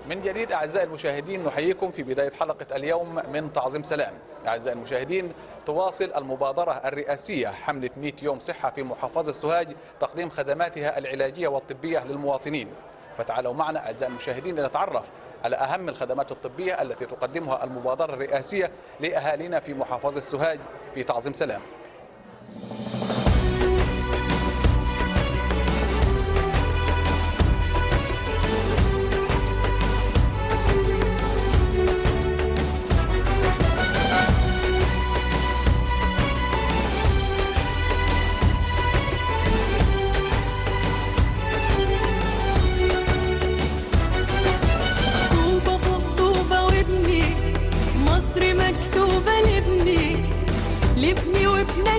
من جديد أعزائي المشاهدين نحييكم في بداية حلقة اليوم من تعظيم سلام أعزائي المشاهدين تواصل المبادرة الرئاسية حملة 100 يوم صحة في محافظة سوهاج تقديم خدماتها العلاجية والطبية للمواطنين فتعالوا معنا أعزائي المشاهدين لنتعرف على أهم الخدمات الطبية التي تقدمها المبادرة الرئاسية لأهالينا في محافظة سوهاج في تعظيم سلام طوبة فوق طوبة وابني مصر مكتوبة لابني لابني وابنك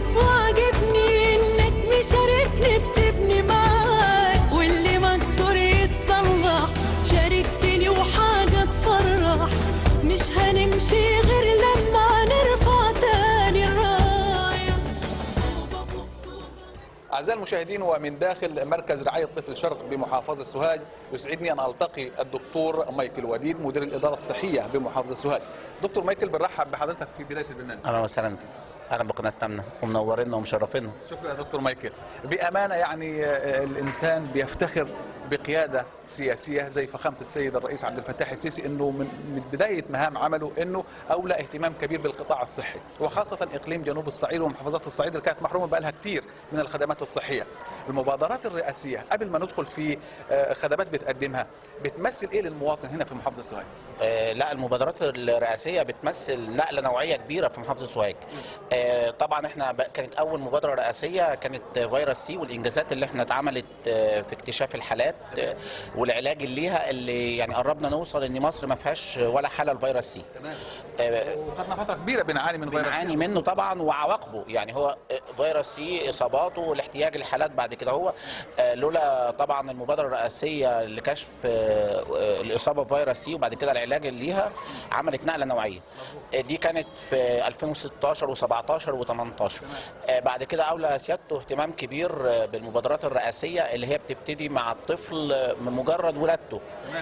وعجبني انك مشاركني بتبني معاك واللي مكسور يتصلح شاركتني وحاجة تفرح مش هنمشي غير لما نرفع تاني الراية طوبة فوق طوبة أعزائي المشاهدين ومن داخل مركز رعاية طفل شرق بمحافظة سوهاج يسعدني أن ألتقي الدكتور مايكل وديد مدير الإدارة الصحية بمحافظة سوهاج دكتور مايكل بنرحب بحضرتك في بداية البرنامج اهلا وسهلا اهلا بقناه تامنه ومنورينا ومشرفينا شكرا يا دكتور مايكل بأمانة يعني آه، الإنسان بيفتخر بقيادة سياسية زي فخامة السيد الرئيس عبد الفتاح السيسي أنه من من بداية مهام عمله أنه أولى اهتمام كبير بالقطاع الصحي وخاصة إقليم جنوب الصعيد ومحافظات الصعيد اللي كانت محرومة بقى لها كتير من الخدمات الصحية المبادرات الرئاسية قبل ما ندخل في آه، خدمات بتقدمها بتمثل إيه للمواطن هنا في محافظة سوهاج آه لا المبادرات الرئاسيه بتمثل نقله نوعيه كبيره في محافظه سوهاج آه طبعا احنا ب- كانت اول مبادره رئاسيه كانت فيروس سي والانجازات اللي احنا اتعملت آه في اكتشاف الحالات آه والعلاج اللي ليها اللي يعني قربنا نوصل ان مصر ما فيهاش ولا حاله لفيروس سي تمام آه وخدنا فترة كبيرة بنعاني من فيروس بنعاني منه طبعا وعواقبه يعني هو فيروس سي اصاباته والاحتياج لحالات بعد كده هو آه، لولا طبعا المبادره الرئاسيه لكشف آه، آه، الاصابه بفيروس سي وبعد كده العلاج اللي ليها عملت نقله نوعيه آه، دي كانت في 2016 و17 و18 بعد كده اولى سيادته اهتمام كبير آه، بالمبادرات الرئاسيه اللي هي بتبتدي مع الطفل آه، من مجرد ولادته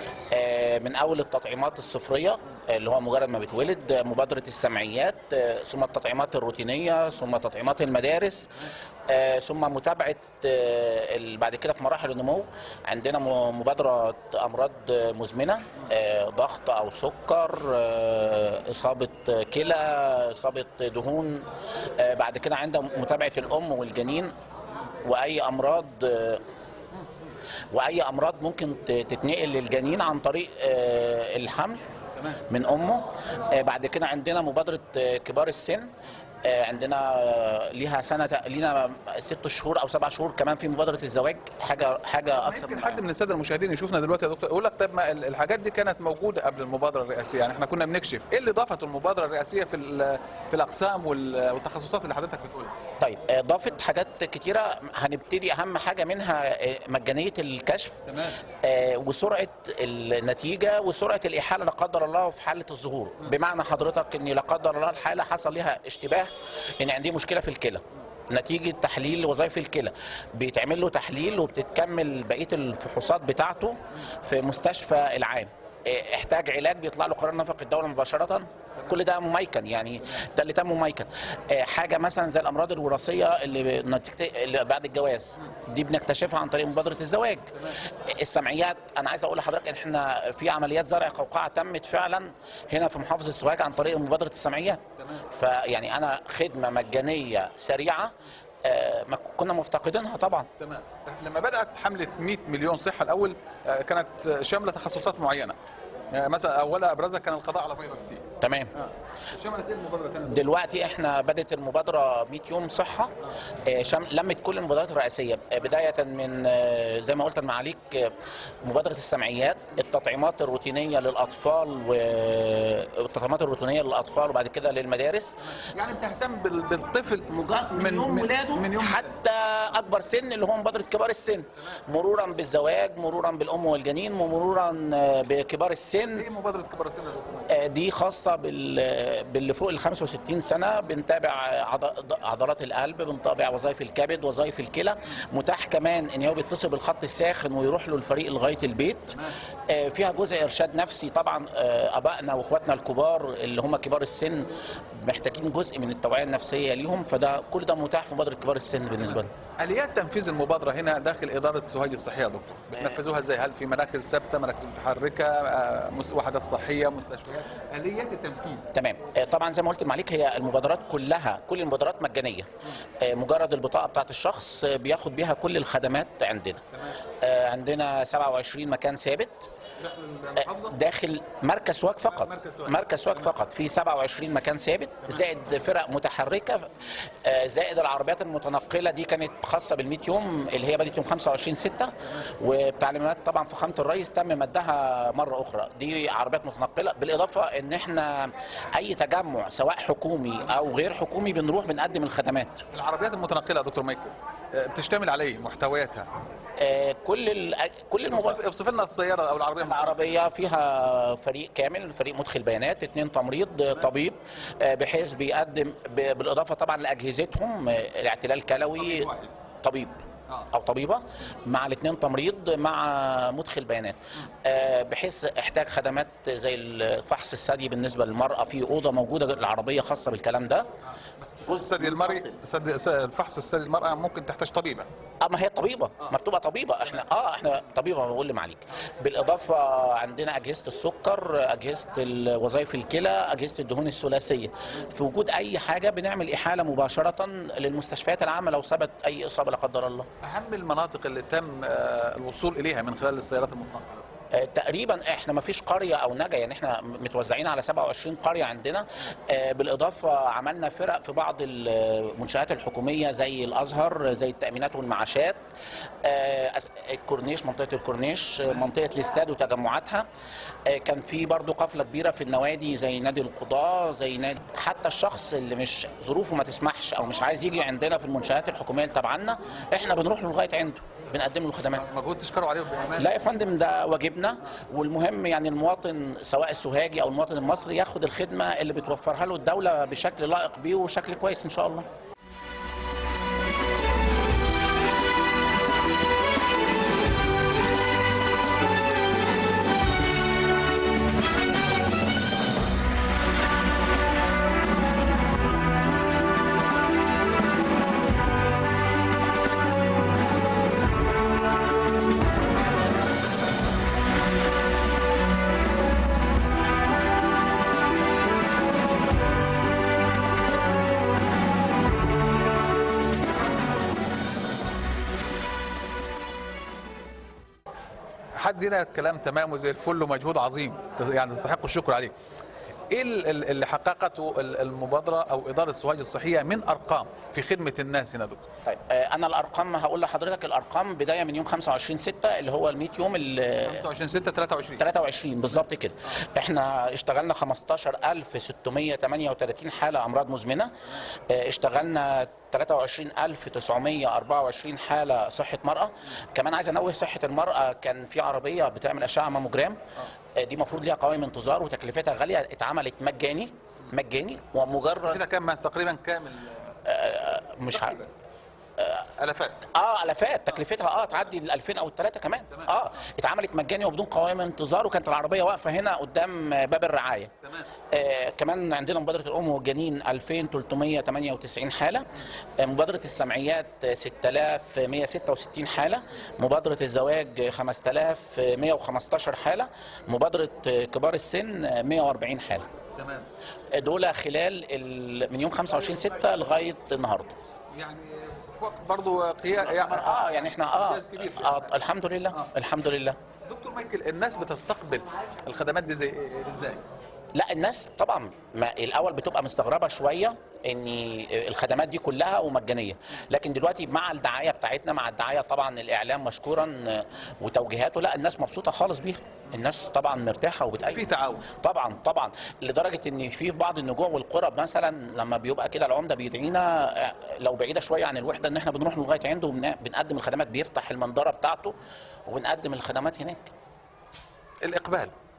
آه، من اول التطعيمات الصفريه اللي هو مجرد ما بيتولد آه، مبادره السمعيات آه، ثم التطعيمات الروتينيه ثم تطعيمات المدارس آه، ثم متابعه آه، ال- بعد كده في مراحل النمو عندنا م- مبادره امراض آه، مزمنه آه، ضغط او سكر آه، اصابه كلى اصابه دهون آه، بعد كده عندنا متابعه الام والجنين واي امراض آه، واي امراض ممكن ت- تتنقل للجنين عن طريق آه، الحمل من امه آه، بعد كده عندنا مبادره آه، كبار السن آه، عندنا آه، ليها سنه لينا ست شهور او سبع شهور كمان في مبادره الزواج حاجه حاجه اكثر يمكن من حد من الساده المشاهدين يشوفنا دلوقتي يا دكتور يقول لك طيب ما ال- الحاجات دي كانت موجوده قبل المبادره الرئاسيه يعني احنا كنا بنكشف ايه اللي ضافته المبادره الرئاسيه في ال- في الاقسام وال- والتخصصات اللي حضرتك بتقولها طيب آه، ضافت حاجات كتيره هنبتدي اهم حاجه منها آه، مجانيه الكشف تمام. آه، وسرعه النتيجه وسرعه الاحاله لا قدر الله في حاله الظهور بمعنى حضرتك ان لا قدر الله الحاله حصل لها اشتباه ان عندي مشكله في الكلى نتيجة تحليل وظائف الكلى بيتعمل له تحليل وبتتكمل بقية الفحوصات بتاعته في مستشفى العام إيه، احتاج علاج بيطلع له قرار نفق الدوله مباشره كل ده مميكن يعني ده اللي تم مميكن إيه، حاجه مثلا زي الامراض الوراثيه اللي نتيجه اللي بعد الجواز دي بنكتشفها عن طريق مبادره الزواج السمعيات انا عايز اقول لحضرتك ان احنا في عمليات زرع قوقعه تمت فعلا هنا في محافظه السوهاج عن طريق مبادره السمعيات فيعني انا خدمه مجانيه سريعه آه، ما كنا مفتقدينها طبعا تمام لما بدات حمله 100 مليون صحه الاول آه، كانت شامله تخصصات معينه آه، مثلا اولها ابرزها كان القضاء على فيروس سي تمام اه شملت ايه المبادره كانت دلوقتي احنا بدات المبادره 100 يوم صحه آه، شم لمت كل المبادرات الرئاسيه آه، بدايه من آه، زي ما قلت المعاليك آه، مبادره السمعيات التطعيمات الروتينيه للاطفال والتطعيمات الروتينيه للاطفال وبعد كده للمدارس يعني بتهتم بال- بالطفل مجرد من يوم ولاده من يوم حتى اكبر سن اللي هو مبادره كبار السن مرورا بالزواج مرورا بالام والجنين مرورا آه، بكبار السن السن ايه مبادره كبار السن يا دكتور مايكل؟ آه، دي خاصة بال- باللي فوق ال 65 سنة بنتابع عض- عضلات القلب بنتابع وظائف الكبد وظائف الكلى متاح كمان ان هو بيتصل بالخط الساخن ويروح له الفريق لغاية البيت آه، فيها جزء ارشاد نفسي طبعا آه، ابائنا واخواتنا الكبار اللي هم كبار السن محتاجين جزء من التوعية النفسية ليهم فده كل ده متاح في مبادرة كبار السن بالنسبة لنا اليات تنفيذ المبادره هنا داخل اداره سوهاج الصحيه يا دكتور بتنفذوها ازاي هل في مراكز ثابته مراكز متحركه آه، مس- وحدات صحيه مستشفيات اليات التنفيذ تمام آه، طبعا زي ما قلت معليك هي المبادرات كلها كل المبادرات مجانيه آه، مجرد البطاقه بتاعت الشخص آه، بياخد بيها كل الخدمات عندنا آه، عندنا 27 مكان ثابت المحافظه داخل مركز سواك فقط مركز سواك. مركز سواك فقط في 27 مكان ثابت زائد فرق متحركه آه، زائد العربيات المتنقله دي كانت خاصه بال 100 يوم اللي هي بدات يوم 25 6 وبتعليمات طبعا فخامه الرئيس تم مدها مره اخرى دي عربيات متنقله بالاضافه ان احنا اي تجمع سواء حكومي او غير حكومي بنروح بنقدم الخدمات العربيات المتنقله يا دكتور مايكل آه، بتشتمل على ايه محتوياتها آه، كل ال- كل المبادرات اوصف لنا السياره او العربيه المتنقلة. العربية فيها فريق كامل فريق مدخل بيانات اثنين تمريض طبيب آه، بحيث بيقدم ب- بالإضافة طبعا لأجهزتهم آه، الاعتلال كلوي طبيب واحد. طبيب او طبيبه مع الاثنين تمريض مع مدخل بيانات آه، بحيث احتاج خدمات زي الفحص الثدي بالنسبه للمراه في اوضه موجوده العربيه خاصه بالكلام ده الثدي المرئي ثدي- س- الفحص الثدي المرأة ممكن تحتاج طبيبة اما هي طبيبه مكتوبه طبيبه احنا اه احنا طبيبه بقول لي معاليك بالاضافه عندنا اجهزه السكر اجهزه ال- وظائف الكلى اجهزه الدهون الثلاثيه في وجود اي حاجه بنعمل احاله مباشره للمستشفيات العامه لو ثبت اي اصابه لا قدر الله أهم المناطق اللي تم آه، الوصول إليها من خلال السيارات المتنقلة آه، تقريبا احنا ما فيش قريه او نجا يعني احنا متوزعين على 27 قريه عندنا آه، بالاضافه عملنا فرق في بعض المنشات الحكوميه زي الازهر زي التامينات والمعاشات آه، أس- الكورنيش منطقه الكورنيش آه، منطقه الاستاد وتجمعاتها آه، كان في برضو قفله كبيره في النوادي زي نادي القضاه زي نادي حتى الشخص اللي مش ظروفه ما تسمحش او مش عايز يجي عندنا في المنشات الحكوميه اللي تبعنا احنا بنروح له لغايه عنده بنقدم له خدمات مجهود تشكروا عليه بأمان لا يا فندم ده واجبنا والمهم يعني المواطن سواء السوهاجي او المواطن المصري ياخد الخدمه اللي بتوفرها له الدوله بشكل لائق بيه وشكل كويس ان شاء الله حد هنا كلام تمام وزي الفل ومجهود عظيم يعني تستحق الشكر عليه ايه ال- ال- اللي حققته ال- المبادره او اداره السوهاج الصحيه من ارقام في خدمه الناس هنا دكتور طيب آه، انا الارقام هقول لحضرتك الارقام بدايه من يوم 25 6 اللي هو ال 100 يوم ال 25 6 23 23 بالظبط كده احنا اشتغلنا 15638 حاله امراض مزمنه اه، اشتغلنا 23924 حاله صحه مراه كمان عايز انوه صحه المراه كان في عربيه بتعمل اشعه ماموجرام اه، دي المفروض ليها قوائم انتظار وتكلفتها غاليه اتعملت مجاني مجاني ومجرد كده كام تقريبا كامل مش عارف الافات اه الافات تكلفتها اه تعدي ال 2000 او الثلاثه كمان اه اتعملت مجاني وبدون قوائم انتظار وكانت العربيه واقفه هنا قدام باب الرعايه تمام. آه كمان عندنا مبادره الام والجنين 2398 حاله آه مبادره السمعيات آه، 6166 حاله مبادره الزواج 5115 حاله مبادره آه، كبار السن آه، 140 حاله تمام آه، دول خلال ال- من يوم 25 6 لغايه النهارده يعني في وقت برضه قيا يعني اه يعني احنا اه, إنجاز كبير. آه الحمد لله الحمد لله دكتور مايكل الناس بتستقبل الخدمات دي زي ازاي؟ لا الناس طبعا ما الاول بتبقى مستغربه شويه ان الخدمات دي كلها ومجانيه لكن دلوقتي مع الدعايه بتاعتنا مع الدعايه طبعا الاعلام مشكورا وتوجيهاته لا الناس مبسوطه خالص بيها الناس طبعا مرتاحه وبتأيد في تعاون طبعا طبعا لدرجه ان في بعض النجوع والقرى مثلا لما بيبقى كده العمده بيدعينا آه، لو بعيده شويه عن الوحده ان احنا بنروح لغايه عنده وبنقدم الخدمات بيفتح المنظره بتاعته وبنقدم الخدمات هناك الاقبال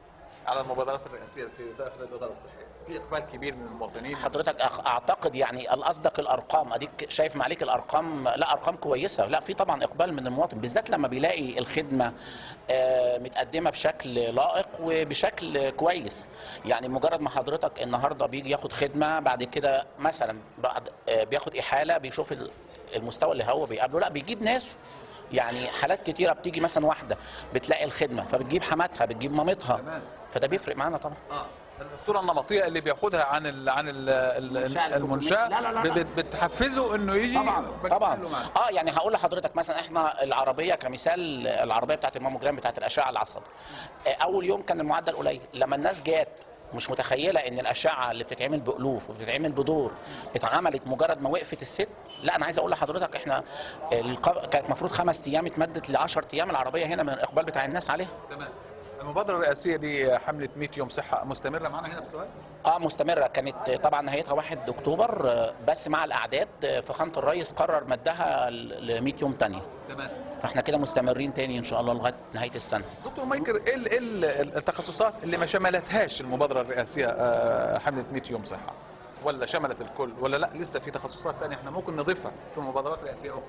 على المبادرات الرئاسيه في داخل الاداره الصحيه في اقبال كبير من المواطنين حضرتك أخ- اعتقد يعني الاصدق الارقام اديك شايف معليك الارقام لا ارقام كويسه لا في طبعا اقبال من المواطن بالذات لما بيلاقي الخدمه آه، متقدمه بشكل لائق وبشكل كويس يعني مجرد ما حضرتك النهارده بيجي ياخد خدمه بعد كده مثلا بعد آه، بياخد احاله بيشوف ال- المستوى اللي هو بيقابله لا بيجيب ناس يعني حالات كتيره بتيجي مثلا واحده بتلاقي الخدمه فبتجيب حماتها بتجيب مامتها تمام. فده بيفرق معانا طبعا اه الصوره النمطيه اللي بياخدها عن ال عن ال المنشأة اللي المنشاه لا، لا، لا، لا. بت- بتحفزه انه يجي طبعا بتعمله طبعا معاه. اه يعني هقول لحضرتك مثلا احنا العربيه كمثال العربيه بتاعت الماموجرام بتاعت الاشعه العصب آه، اول يوم كان المعدل قليل لما الناس جات مش متخيله ان الاشعه اللي بتتعمل بالوف وبتتعمل بدور اتعملت مجرد ما وقفت الست لا انا عايز اقول لحضرتك احنا الق- كانت المفروض خمس ايام اتمدت ل 10 ايام العربيه هنا من الاقبال بتاع الناس عليها تمام المبادره الرئاسيه دي حمله 100 يوم صحه مستمره معنا هنا بسؤال اه مستمره كانت طبعا نهايتها 1 اكتوبر آه، بس مع الاعداد آه، فخامه الرئيس قرر مدها ل 100 يوم تانية تمام فاحنا كده مستمرين تاني ان شاء الله لغايه نهايه السنه دكتور مايكر ايه ال- إيه ال- التخصصات اللي ما شملتهاش المبادره الرئاسيه آه، حمله 100 يوم صحه ولا شملت الكل ولا لا لسه في تخصصات ثانيه احنا ممكن نضيفها في مبادرات رئاسيه اخرى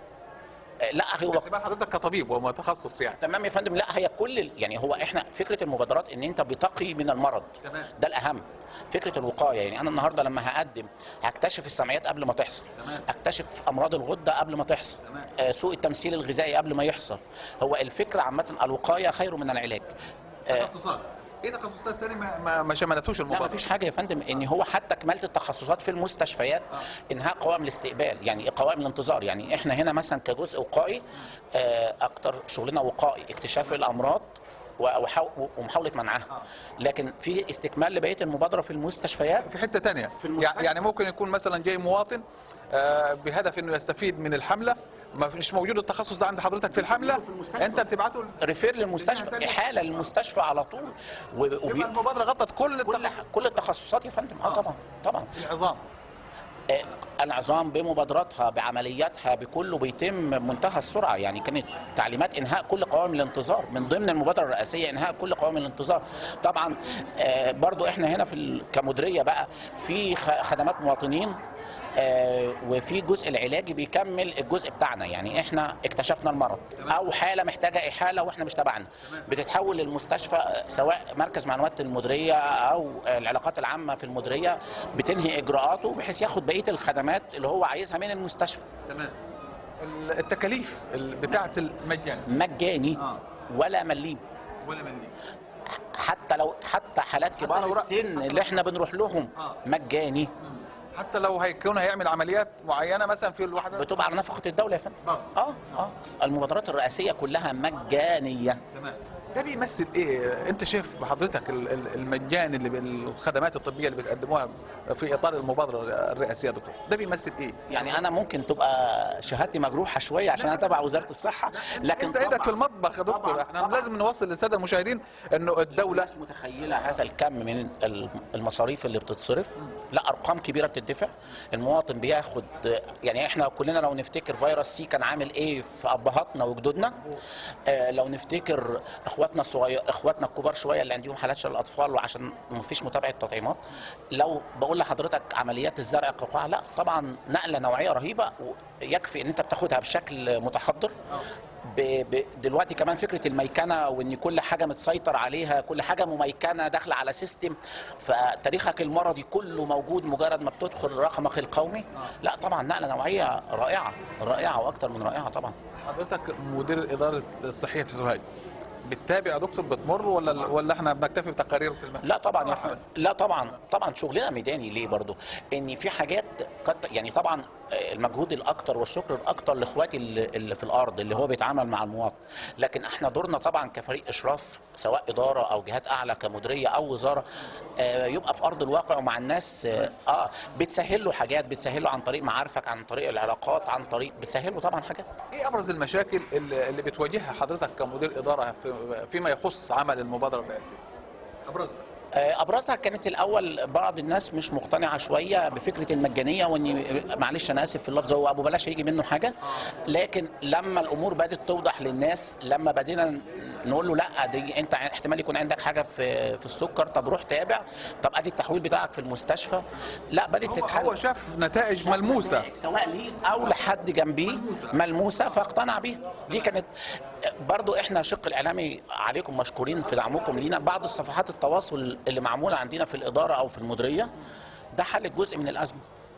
آه، لا هو باعتبار حضرتك كطبيب ومتخصص يعني تمام يا فندم لا هي كل ال- يعني هو احنا فكره المبادرات ان انت بتقي من المرض تمام. ده الاهم فكره الوقايه يعني انا النهارده لما هقدم هكتشف السمعيات قبل ما تحصل تمام. اكتشف امراض الغده قبل ما تحصل تمام. آه سوء التمثيل الغذائي قبل ما يحصل هو الفكره عامه الوقايه خير من العلاج آه، تخصصات ايه تخصصات ثانيه ما, ما, ما شملتوش لا المبادره ما فيش حاجه يا فندم ان هو حتى كماله التخصصات في المستشفيات انهاء قوائم الاستقبال يعني قوائم الانتظار يعني احنا هنا مثلا كجزء وقائي آه، اكتر شغلنا وقائي اكتشاف الامراض و- وحاو- ومحاوله منعها لكن في استكمال لبقيه المبادره في المستشفيات في حته ثانيه في المستشفى. يعني ممكن يكون مثلا جاي مواطن آه، بهدف انه يستفيد من الحمله ما مش موجود التخصص ده عند حضرتك في الحمله في المستشفى. انت بتبعته ريفير للمستشفى احاله للمستشفى على طول و- يبقى وبي... المبادره غطت كل كل التخصص كل التخصصات يا فندم اه طبعا طبعا العظام آه، العظام بمبادراتها بعملياتها بكله بيتم منتهى السرعه يعني كانت تعليمات انهاء كل قوائم الانتظار من ضمن المبادره الرئاسيه انهاء كل قوائم الانتظار طبعا آه، برضو احنا هنا في ال- كمديريه بقى في خ- خدمات مواطنين آه، وفي جزء العلاجي بيكمل الجزء بتاعنا يعني احنا اكتشفنا المرض او حاله محتاجه احاله واحنا مش تبعنا بتتحول للمستشفى آه، سواء مركز معلومات المديريه او آه، العلاقات العامه في المديريه بتنهي اجراءاته بحيث ياخد بقيه الخدمات اللي هو عايزها من المستشفى تمام ال- التكاليف ال- بتاعه المجان مجاني آه. ولا مليم ولا مليم حتى لو حتى حالات كبار لو رأ- السن اللي احنا بنروح لهم آه. مجاني حتى لو هيكون هيعمل عمليات معينه مثلا في الوحده بتبقى على نفقه الدوله يا فندم برضه. اه اه المبادرات الرئاسيه كلها مجانيه تمام ده بيمثل ايه انت شايف بحضرتك ال- ال- المجان اللي بال- الخدمات الطبيه اللي بتقدموها في اطار المبادره الرئاسيه يا دكتور ده بيمثل ايه يعني انا ممكن تبقى شهادتي مجروحه شويه عشان انا تبع وزاره الصحه لكن انت ايدك طبعاً- في المطبخ يا دكتور طبعاً، احنا طبعاً. لازم نوصل للساده المشاهدين انه الدوله الناس متخيله هذا الكم من ال- المصاريف اللي بتتصرف لا ارقام كبيره بتدفع المواطن بياخد يعني احنا كلنا لو نفتكر فيروس سي كان عامل ايه في ابهاتنا وجدودنا آه لو نفتكر اخواتنا الصغير اخواتنا الكبار شويه اللي عندهم حالات شلل الاطفال وعشان ما فيش متابعه تطعيمات لو بقول لحضرتك عمليات الزرع القطاع لا طبعا نقله نوعيه رهيبه يكفي ان انت بتاخدها بشكل متحضر ب... ب... دلوقتي كمان فكره الميكنه وان كل حاجه متسيطر عليها كل حاجه مميكنه داخله على سيستم فتاريخك المرضي كله موجود مجرد ما بتدخل رقمك القومي لا طبعا نقله نوعيه رائعه رائعه واكثر من رائعه طبعا حضرتك مدير الاداره الصحيه في سوهاج بتتابع يا دكتور بتمر ولا ولا احنا بنكتفي بتقارير في المهنة؟ لا طبعا يا صراحة فندم بس. لا طبعا طبعا شغلنا ميداني ليه برضو ان في حاجات قد يعني طبعا المجهود الاكتر والشكر الاكتر لاخواتي اللي اللي في الارض اللي هو بيتعامل مع المواطن لكن احنا دورنا طبعا كفريق اشراف سواء اداره او جهات اعلى كمديريه او وزاره آه، يبقى في ارض الواقع ومع الناس اه آه، بتسهل له حاجات بتسهل له عن طريق معارفك عن طريق العلاقات عن طريق بتسهل له طبعا حاجات ايه ابرز المشاكل اللي اللي بتواجهها حضرتك كمدير اداره في فيما يخص عمل المبادره الرئاسيه؟ ابرزها آه، ابرزها كانت الاول بعض الناس مش مقتنعه شويه بفكره المجانيه وان معلش انا اسف في اللفظ هو ابو بلاش هيجي منه حاجه لكن لما الامور بدات توضح للناس لما بدينا نقول له لا دي انت احتمال يكون عندك حاجه في في السكر طب روح تابع طب ادي التحويل بتاعك في المستشفى لا بدات هو, تتحل هو شاف نتائج ملموسه سواء ليه او لحد جنبيه ملموسه فاقتنع بيها دي كانت برضو احنا شق الاعلامي عليكم مشكورين في دعمكم لينا بعض الصفحات التواصل اللي معموله عندنا في الاداره او في المديريه ده حل جزء من الازمه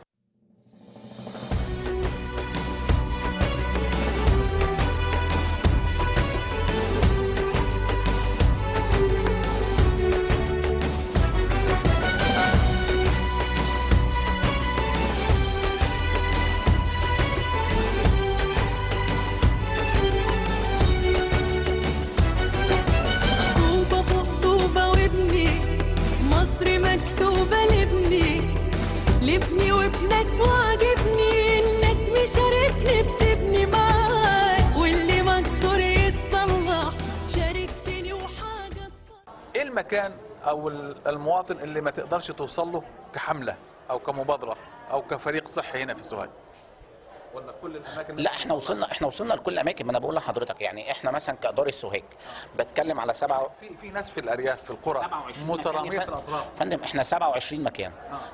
طوبة فوق طوبة وابني مصر مكتوبة لابني لابني وابنك وعجبني انك مشاركني بتبني معاك واللي مكسور يتصلح شاركتني وحاجة ايه المكان او المواطن اللي ما تقدرش توصل له كحمله او كمبادره او كفريق صحي هنا في سوهاج ولا كل الاماكن لا احنا وصلنا احنا وصلنا لكل الاماكن ما انا بقول لحضرتك يعني احنا مثلا كاداره السوهاج بتكلم على سبعة في في ناس في الارياف في القرى 27 متراميه مكان في الاطراف فندم احنا 27 مكان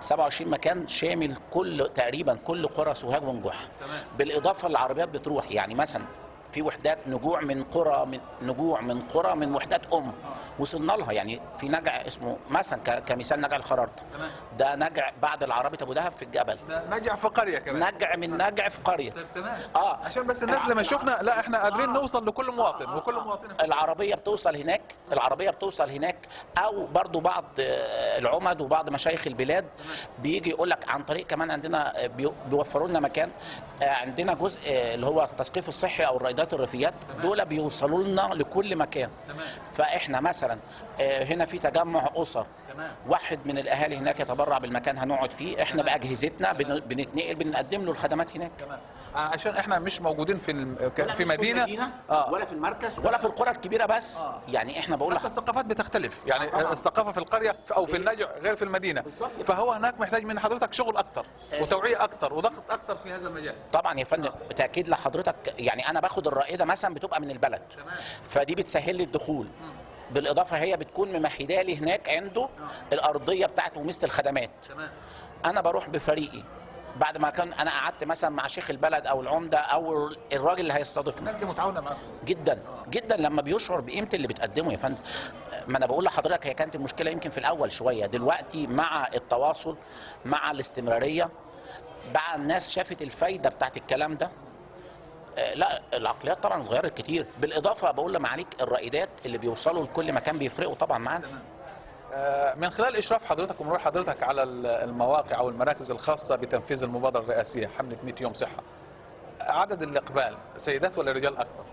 27 مكان شامل كل تقريبا كل قرى سوهاج ونجوح تمام. بالاضافه للعربيات بتروح يعني مثلا في وحدات نجوع من قرى من نجوع من قرى من وحدات ام وصلنا لها يعني في نجع اسمه مثلا ك- كمثال نجع الخرارطه تمام. ده نجع بعد العربيه ابو دهب في الجبل ده نجع في قريه كمان نجع من نجع في قريه تمام اه عشان بس الناس لما يشوفنا لا احنا قادرين نوصل لكل مواطن وكل مواطن العربيه بتوصل هناك العربيه بتوصل هناك او برضو بعض آه، العمد وبعض مشايخ البلاد بيجي يقول لك عن طريق كمان عندنا آه، بي- بيوفروا لنا مكان آه، عندنا جزء آه، اللي هو التثقيف الصحي او الرائدات الريفيات دول بيوصلوا لنا لكل مكان تمام. فاحنا مثلا آه، هنا في تجمع اسر تمام. واحد من الاهالي هناك يتبرع بالمكان هنقعد فيه احنا باجهزتنا بن- بنتنقل بنقدم له الخدمات هناك تمام عشان احنا مش موجودين في الم... ك- لا في مش مدينه اه ولا في المركز ولا في القرى الكبيره بس يعني احنا بقول حتى لك الثقافات بتختلف يعني طبعاً. الثقافه في القريه او في النجع غير في المدينه بالظبط. فهو هناك محتاج من حضرتك شغل اكتر وتوعيه اكتر وضغط اكتر في هذا المجال طبعا يا فندم تاكيد لحضرتك يعني انا باخد الرائده مثلا بتبقى من البلد تمام. فدي بتسهل لي الدخول بالاضافه هي بتكون ممهده لي هناك عنده الارضيه بتاعته ومثل الخدمات تمام انا بروح بفريقي بعد ما كان انا قعدت مثلا مع شيخ البلد او العمده او الراجل اللي هيستضيفنا الناس دي متعاونه معاكم جدا جدا لما بيشعر بقيمه اللي بتقدمه يا فندم ما انا بقول لحضرتك هي كانت المشكله يمكن في الاول شويه دلوقتي مع التواصل مع الاستمراريه بقى الناس شافت الفايده بتاعت الكلام ده آه، لا العقليات طبعا اتغيرت كتير بالاضافه بقول لمعاليك الرائدات اللي بيوصلوا لكل مكان بيفرقوا طبعا معانا آه، من خلال اشراف حضرتك ومرور حضرتك على ال- المواقع او المراكز الخاصه بتنفيذ المبادره الرئاسيه حمله 100 يوم صحه عدد الاقبال سيدات ولا رجال اكثر؟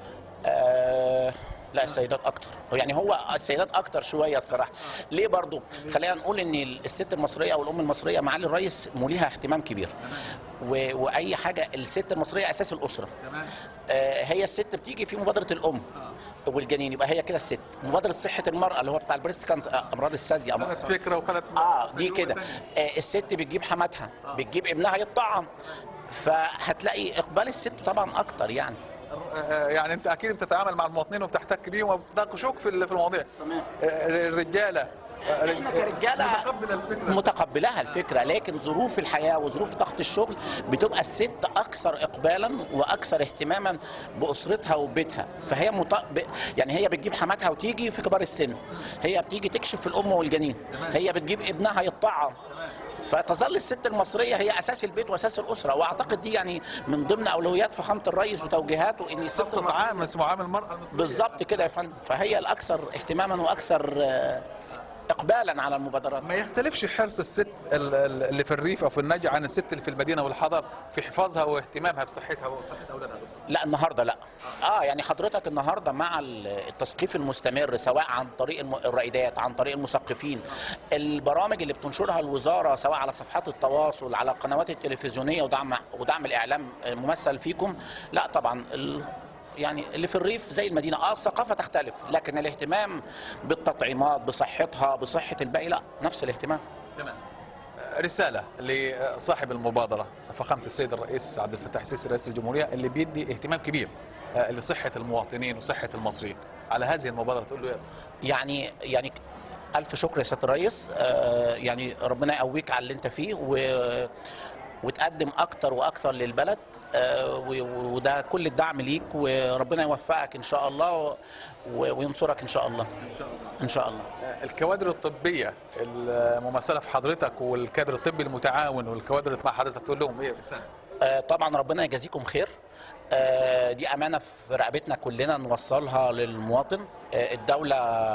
آه لا السيدات اكتر يعني هو السيدات اكتر شويه الصراحه ليه برضو خلينا نقول ان الست المصريه او الام المصريه معالي الرئيس موليها اهتمام كبير و... واي حاجه الست المصريه اساس الاسره تمام آه هي الست بتيجي في مبادره الام والجنين يبقى هي كده الست مبادره صحه المراه اللي هو بتاع البريست كانسر امراض الثدي أمراض خدت فكره وخدت اه دي تجربة كده تانية. آه الست بتجيب حماتها بتجيب ابنها يطعم فهتلاقي اقبال الست طبعا اكتر يعني آه، يعني انت اكيد بتتعامل مع المواطنين وبتحتك بيهم وبتناقشوك في ال- في المواضيع تمام. آه، الرجاله آه، احنا كرجاله متقبل الفكره متقبلها الفكره لكن ظروف الحياه وظروف ضغط الشغل بتبقى الست اكثر اقبالا واكثر اهتماما باسرتها وبيتها فهي مط... ب... يعني هي بتجيب حماتها وتيجي في كبار السن هي بتيجي تكشف في الام والجنين هي بتجيب ابنها يطعم فتظل الست المصريه هي اساس البيت واساس الاسره واعتقد دي يعني من ضمن اولويات فخامه الرئيس وتوجيهاته ان الست خصص المصرية عام اسمه عام المراه المصريه بالظبط كده يا فندم فهي الاكثر اهتماما واكثر آه، اقبالا على المبادرات ما يختلفش حرص الست ال- ال- اللي في الريف او في النجع عن الست اللي في المدينه والحضر في حفاظها واهتمامها بصحتها وصحه اولادها لا النهارده لا اه يعني حضرتك النهارده مع ال- التثقيف المستمر سواء عن طريق الم- الرائدات عن طريق المثقفين البرامج اللي بتنشرها الوزاره سواء على صفحات التواصل على القنوات التلفزيونيه ودعم ودعم الاعلام الممثل فيكم لا طبعا ال يعني اللي في الريف زي المدينه اه الثقافه تختلف لكن الاهتمام بالتطعيمات بصحتها بصحه الباقي لا نفس الاهتمام تمام رسالة لصاحب المبادرة فخامة السيد الرئيس عبد الفتاح السيسي رئيس الجمهورية اللي بيدي اهتمام كبير آه، لصحة المواطنين وصحة المصريين على هذه المبادره تقول له إيه؟ يعني يعني الف شكر يا سياده الرئيس آه، يعني ربنا يقويك على اللي انت فيه و وتقدم اكتر واكتر للبلد آه، و- وده كل الدعم ليك وربنا يوفقك ان شاء الله و- وينصرك ان شاء الله ان شاء الله ان شاء الله الكوادر الطبيه الممثله في حضرتك والكادر الطبي المتعاون والكوادر اللي مع حضرتك تقول لهم ايه رساله آه، طبعا ربنا يجازيكم خير آه، دي امانه في رقبتنا كلنا نوصلها للمواطن آه، الدوله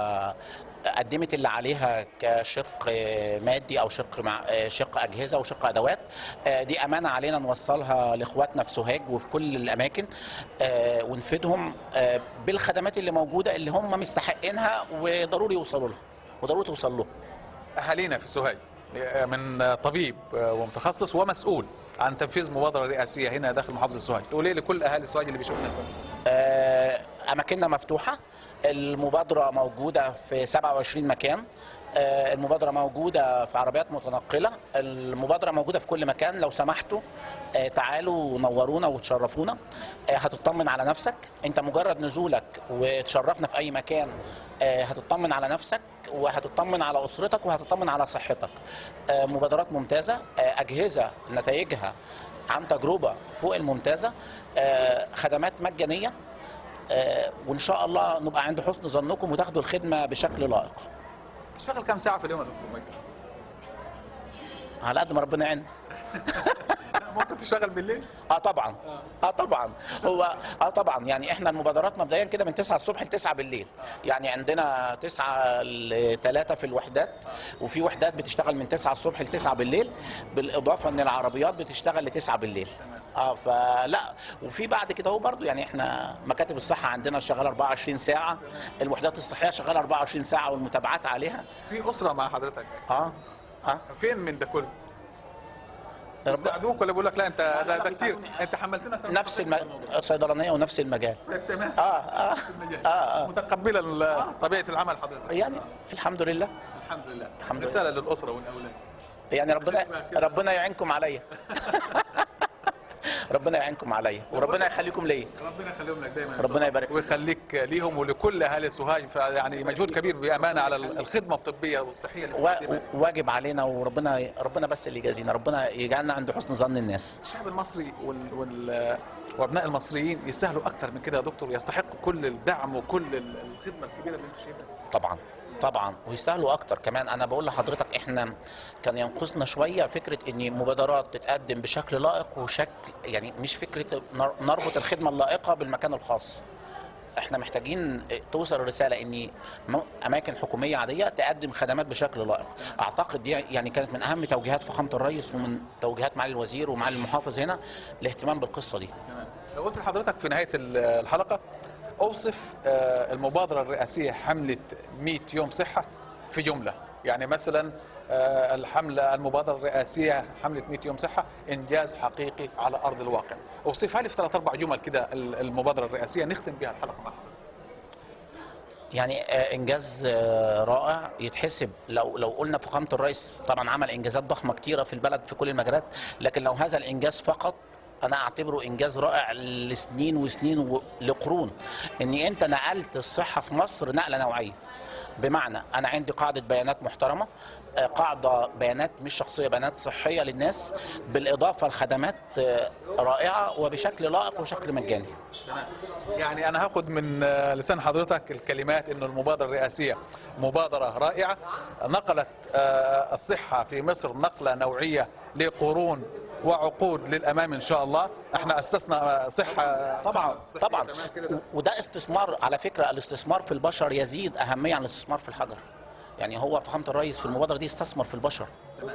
قدمت اللي عليها كشق آه، مادي او شق مع آه، شق اجهزه وشق ادوات آه، دي امانه علينا نوصلها لاخواتنا في سوهاج وفي كل الاماكن آه، ونفيدهم آه، بالخدمات اللي موجوده اللي هم مستحقينها وضروري يوصلوا لها وضروري توصل لهم اهالينا في سوهاج من طبيب ومتخصص ومسؤول عن تنفيذ مبادره رئاسيه هنا داخل محافظه سوهاج تقول ايه لكل اهالي سوهاج اللي بيشوفنا آه، اماكننا مفتوحه المبادره موجوده في 27 مكان آه، المبادره موجوده في عربيات متنقله المبادره موجوده في كل مكان لو سمحتوا آه، تعالوا نورونا وتشرفونا آه، هتطمن على نفسك انت مجرد نزولك وتشرفنا في اي مكان آه، هتطمن على نفسك وهتطمن على اسرتك وهتطمن على صحتك آه، مبادرات ممتازه آه، اجهزه نتائجها عن تجربه فوق الممتازه آه، خدمات مجانيه آه، وان شاء الله نبقى عند حسن ظنكم وتاخدوا الخدمه بشكل لائق تشتغل كم ساعه في اليوم يا دكتور مايكل على قد ما ربنا يعين ممكن تشتغل بالليل اه طبعا اه طبعا هو اه طبعا يعني احنا المبادرات مبدئيا كده من 9 الصبح ل 9 بالليل يعني عندنا 9 ل 3 في الوحدات وفي وحدات بتشتغل من 9 الصبح ل 9 بالليل بالاضافه ان العربيات بتشتغل ل 9 بالليل اه فلا وفي بعد كده هو برضو يعني احنا مكاتب الصحه عندنا شغاله 24 ساعه الوحدات الصحيه شغاله 24 ساعه والمتابعات عليها في اسره مع حضرتك اه اه فين من ده كله رب- بيساعدوك ولا بيقول لك لا انت ده, لا، ده كتير بيساعدوني. انت حملتنا أكتر من نفس طبيعي الم... الصيدلانيه ونفس المجال تمام اه اه اه, آه. متقبلا ال- طبيعه العمل حضرتك يعني الحمد لله الحمد لله الحمد لله. رساله للاسره والاولاد يعني ربنا ربنا يعينكم عليا ربنا يعينكم عليا وربنا يخليكم ليا ربنا يخليهم لك دايما إن ربنا شاء الله. يبارك فيك. ويخليك ليهم ولكل اهالي سوهاج يعني مجهود كبير بامانه على الخدمه الطبيه والصحيه اللي وا- بتقدمها. واجب علينا وربنا ربنا بس اللي يجازينا ربنا يجعلنا عند حسن ظن الناس الشعب المصري وال... وال... وابناء المصريين يستاهلوا اكثر من كده يا دكتور يستحقوا كل الدعم وكل ال- الخدمه الكبيره اللي انت شايفها طبعا طبعا ويستاهلوا اكتر كمان انا بقول لحضرتك احنا كان ينقصنا شويه فكره ان مبادرات تتقدم بشكل لائق وشكل يعني مش فكره نر- نربط الخدمه اللائقه بالمكان الخاص احنا محتاجين توصل الرساله ان م- اماكن حكوميه عاديه تقدم خدمات بشكل لائق اعتقد دي يعني كانت من اهم توجيهات فخامه الرئيس ومن توجيهات معالي الوزير ومعالي المحافظ هنا الاهتمام بالقصه دي تمام لو قلت لحضرتك في نهايه ال- الحلقه اوصف آه، المبادره الرئاسيه حمله 100 يوم صحه في جمله يعني مثلا آه، الحمله المبادره الرئاسيه حمله 100 يوم صحه انجاز حقيقي على ارض الواقع اوصفها لي في ثلاث اربع جمل كده ال- المبادره الرئاسيه نختم بها الحلقه مع حضرتك يعني آه، انجاز آه، رائع يتحسب لو لو قلنا فخامه الرئيس طبعا عمل انجازات ضخمه كتيره في البلد في كل المجالات لكن لو هذا الانجاز فقط انا اعتبره انجاز رائع لسنين وسنين ولقرون اني انت نقلت الصحه في مصر نقله نوعيه بمعنى انا عندي قاعده بيانات محترمه آه، قاعده بيانات مش شخصيه بيانات صحيه للناس بالاضافه لخدمات آه، رائعه وبشكل لائق وشكل مجاني تمام يعني انا هاخد من آه، لسان حضرتك الكلمات انه المبادره الرئاسيه مبادره رائعه نقلت آه، الصحه في مصر نقله نوعيه لقرون وعقود للامام ان شاء الله احنا اسسنا آه، صحه طبعا صحية طبعا تمام كده. و- وده استثمار على فكره الاستثمار في البشر يزيد اهميه عن الاستثمار في الحجر يعني هو فخامه الرئيس في المبادره دي استثمر في البشر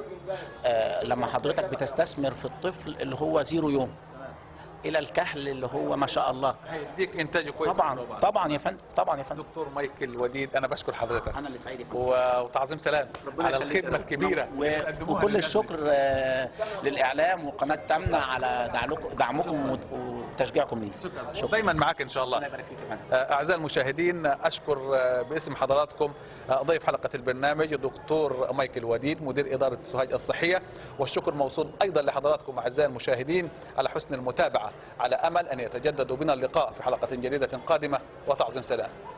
آه لما حضرتك بتستثمر في الطفل اللي هو زيرو يوم الى الكهل اللي هو ما شاء الله هيديك انتاج كويس طبعا طبعا يا فندم طبعا يا فندم دكتور مايكل وديد انا بشكر حضرتك انا اللي سعيد يا فندم و- وتعظيم سلام ربنا على يخليك يا الخدمه رب. الكبيره و... اللي بتقدموها وكل للناس. الشكر آه، للاعلام وقناه تامنه على دعمكم دعمكم وت- وتشجيعكم لينا شكرا دايما معاك ان شاء الله ربنا يبارك فيك يا فندم أعزائي المشاهدين أشكر باسم حضراتكم ضيف حلقة البرنامج الدكتور مايكل وديد مدير إدارة سوهاج الصحية والشكر موصول أيضا لحضراتكم أعزائي المشاهدين على حسن المتابعة على أمل أن يتجدد بنا اللقاء في حلقة جديدة قادمة وتعظيم سلام